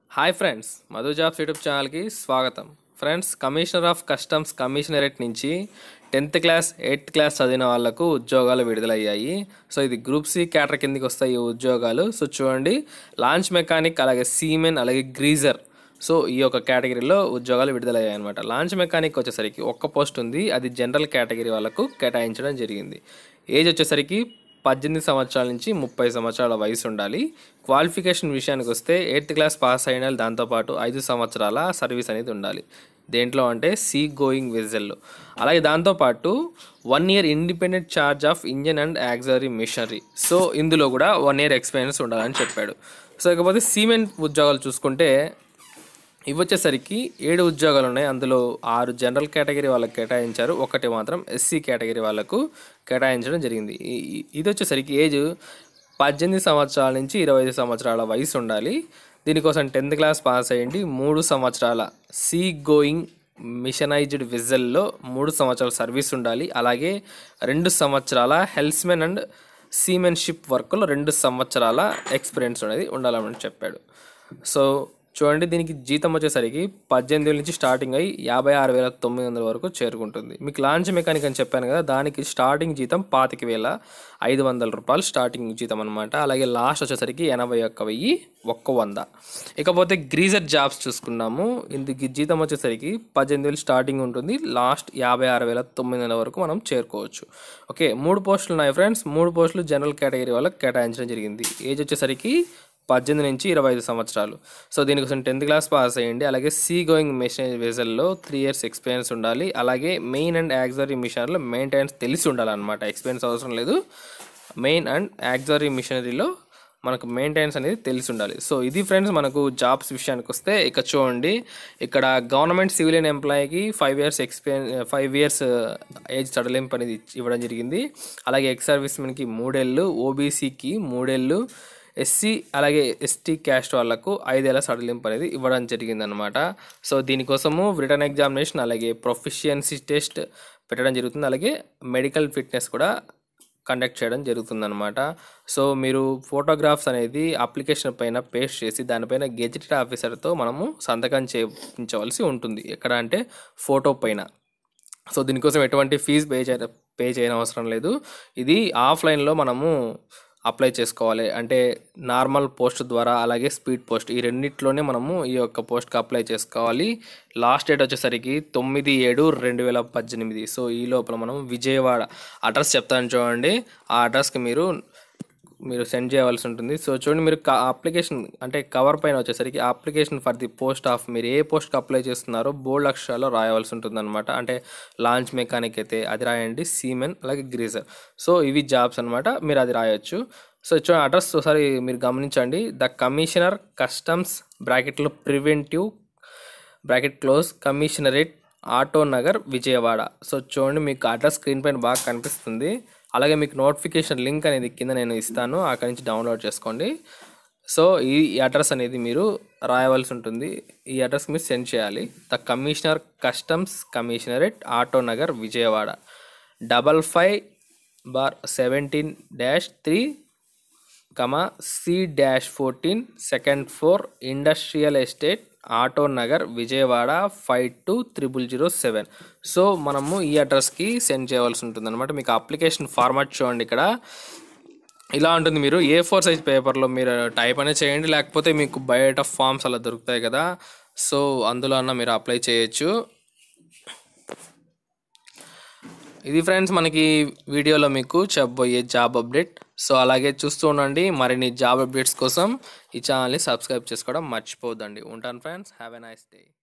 hi friends Madhu jobs YouTube ఛానల్కి స్వాగతం friends commissioner of customs commissionerate నుంచి టెన్త్ క్లాస్ ఎయిత్ క్లాస్ చదివిన వాళ్ళకు ఉద్యోగాలు విడుదలయ్యాయి సో ఇది గ్రూప్ సి క్యాటర్ కిందకి వస్తాయి ఈ ఉద్యోగాలు సో చూడండి లాంచ్ మెకానిక్ అలాగే సీమెన్ అలాగే గ్రీజర్ సో ఈ యొక్క కేటగిరీలో ఉద్యోగాలు విడుదలయ్యాయి అనమాట లాంచ్ మెకానిక్ వచ్చేసరికి ఒక్క పోస్ట్ ఉంది అది జనరల్ కేటగిరీ వాళ్ళకు కేటాయించడం జరిగింది ఏజ్ వచ్చేసరికి పద్దెనిమిది సంవత్సరాల నుంచి ముప్పై సంవత్సరాల వయసు ఉండాలి క్వాలిఫికేషన్ విషయానికి వస్తే ఎయిత్ క్లాస్ పాస్ అయిన వాళ్ళు దాంతోపాటు ఐదు సంవత్సరాల సర్వీస్ అనేది ఉండాలి దేంట్లో అంటే సీ గోయింగ్ వెజల్లో అలాగే దాంతోపాటు one year independent charge of engine and auxiliary machinery so ఇందులో కూడా వన్ ఇయర్ ఎక్స్పీరియన్స్ ఉండాలని చెప్పాడు సో ఇకపోతే సిమెంట్ ఉద్యోగాలు చూసుకుంటే ఇవి వచ్చేసరికి ఏడు ఉద్యోగాలు ఉన్నాయి అందులో ఆరు జనరల్ కేటగిరీ వాళ్ళకి కేటాయించారు ఒకటి మాత్రం ఎస్సీ కేటగిరీ వాళ్ళకు కేటాయించడం జరిగింది ఈ- ఈ- ఇది వచ్చేసరికి ఏజ్ పద్దెనిమిది సంవత్సరాల నుంచి ఇరవై ఐదు సంవత్సరాల వయసు ఉండాలి దీనికోసం టెన్త్ క్లాస్ పాస్ అయ్యండి మూడు సంవత్సరాల సీ గోయింగ్ మిషనైజ్డ్ విజల్లో మూడు సంవత్సరాల సర్వీస్ ఉండాలి అలాగే రెండు సంవత్సరాల హెల్స్మెన్ అండ్ సీమెన్షిప్ వర్క్లో రెండు సంవత్సరాల ఎక్స్పీరియన్స్ అనేది ఉండాలని చెప్పాడు సో చూడండి దీనికి జీతం వచ్చేసరికి పద్దెనిమిది వేల నుంచి స్టార్టింగ్ అయ్యి యాభై ఆరు వేల తొమ్మిది వందల వరకు చేరుకుంటుంది మీకు లాంచ్ మెకానిక్ అని చెప్పాను కదా దానికి స్టార్టింగ్ జీతం పాతిక వేల ఐదు వందల రూపాయలు స్టార్టింగ్ జీతం అనమాట అలాగే లాస్ట్ వచ్చేసరికి ఎనభై ఒక్క వెయ్యి ఒక్క వంద ఇకపోతే గ్రీజర్ జాబ్స్ చూసుకున్నాము ఇందుకు జీతం వచ్చేసరికి పద్దెనిమిది వేలు స్టార్టింగ్ ఉంటుంది లాస్ట్ యాభై ఆరు వేల తొమ్మిది వందల వరకు మనం చేరుకోవచ్చు ఓకే మూడు పోస్టులు ఉన్నాయి ఫ్రెండ్స్ మూడు పోస్టులు జనరల్ కేటగిరీ వాళ్ళకి కేటాయించడం జరిగింది ఏజ్ వచ్చేసరికి పద్దెనిమిది నుంచి ఇరవై ఐదు సంవత్సరాలు సో దీనికోసం టెన్త్ క్లాస్ పాస్ అయ్యండి అలాగే సీ గోయింగ్ మెషిన్ వెజల్లో త్రీ ఇయర్స్ ఎక్స్పీరియన్స్ ఉండాలి అలాగే మెయిన్ అండ్ యాక్సరీ మిషనరీలో మెయింటెనెన్స్ తెలిసి ఉండాలన్నమాట ఎక్స్పీరియన్స్ అవసరం లేదు మెయిన్ అండ్ యాక్సరీ మిషనరీలో మనకు మెయింటెనెన్స్ అనేది తెలిసి ఉండాలి సో ఇది ఫ్రెండ్స్ మనకు జాబ్స్ విషయానికి వస్తే ఇక చూడండి ఇక్కడ గవర్నమెంట్ సివిలియన్ ఎంప్లాయీకి five years experience five years age సడలింపు అనేది ఇవ్వడం జరిగింది అలాగే ఎక్స్ సర్వీస్మెన్కి మూడేళ్ళు ఓబీసీకి మూడేళ్ళు ఎస్సీ అలాగే ఎస్టీ క్యాస్ట్ వాళ్ళకు ఐదేళ్ల సడలింపు అనేది ఇవ్వడం జరిగిందనమాట సో దీనికోసము రిటర్న్ ఎగ్జామినేషన్ అలాగే ప్రొఫిషియన్సీ టెస్ట్ పెట్టడం జరుగుతుంది అలాగే మెడికల్ ఫిట్నెస్ కూడా కండక్ట్ చేయడం జరుగుతుందన్నమాట సో మీరు ఫోటోగ్రాఫ్స్ అనేది అప్లికేషన్ పైన పేస్ట్ చేసి దానిపైన గెజిటెడ్ ఆఫీసర్తో మనము సంతకం చేయించవలసి ఉంటుంది ఎక్కడ అంటే ఫోటో పైన సో దీనికోసం ఎటువంటి ఫీజు పే చేయ పే చేయని అవసరం లేదు ఇది ఆఫ్లైన్లో మనము అప్లై చేసుకోవాలి అంటే నార్మల్ పోస్ట్ ద్వారా అలాగే స్పీడ్ పోస్ట్ ఈ రెండిట్లోనే మనము ఈ యొక్క పోస్ట్కి అప్లై చేసుకోవాలి లాస్ట్ డేట్ వచ్చేసరికి తొమ్మిది ఏడు రెండు వేల పద్దెనిమిది సో ఈ లోపల మనం విజయవాడ అడ్రస్ చెప్తాను చూడండి ఆ అడ్రస్కి మీరు మీరు సెండ్ చేయవలసి ఉంటుంది సో చూడండి మీరు అప్లికేషన్ అంటే కవర్ పైన వచ్చేసరికి application for the post of మీరు ఏ పోస్ట్కి అప్లై చేస్తున్నారో బోల్డ్ అక్షరాల్లో రాయవలసి ఉంటుంది అనమాట అంటే లాంచ్ మెకానిక్ అయితే అది రాయండి సీమెన్ అలాగే గ్రీజర్ సో ఇవి జాబ్స్ అనమాట మీరు అది రాయొచ్చు సో చూడండి అడ్రస్ ఒకసారి మీరు గమనించండి ద కమిషనర్ కస్టమ్స్ బ్రాకెట్లో preventive bracket close commissionerate auto Nagar Vijayawada so చూడండి మీకు అడ్రస్ స్క్రీన్ పైన బాగా కనిపిస్తుంది అలాగే మీకు నోటిఫికేషన్ లింక్ అనేది కింద నేను ఇస్తాను అక్కడి నుంచి డౌన్లోడ్ చేసుకోండి సో ఈ అడ్రస్ అనేది మీరు రాయవలసి ఉంటుంది ఈ అడ్రస్ మీరు సెండ్ చేయాలి the commissioner customs commissionerate auto Nagar Vijayawada double five bar seventeen dash three comma C dash fourteen second floor industrial estate auto Nagar Vijayawada five two triple zero seven so మనము ఈ అడ్రస్కి సెండ్ చేయవలసి ఉంటుంది అనమాట మీకు అప్లికేషన్ ఫార్మాట్ చూడండి ఇక్కడ ఇలా ఉంటుంది మీరు ఏ ఫోర్ సైజ్ పేపర్లో మీరు టైప్ అనేది చేయండి లేకపోతే మీకు బయట ఫామ్స్ అలా దొరుకుతాయి కదా సో అందులో అన్న మీరు అప్లై చేయొచ్చు ఇది ఫ్రెండ్స్ మనకి వీడియోలో మీకు చెప్పబోయే జాబ్ అప్డేట్ సో అలాగే చూస్తూ ఉండండి మరిన్ని జాబ్ అప్డేట్స్ కోసం ఈ ఛానల్ని సబ్స్క్రైబ్ చేసుకోవడం మర్చిపోద్దండి ఉంటాను friends have a nice day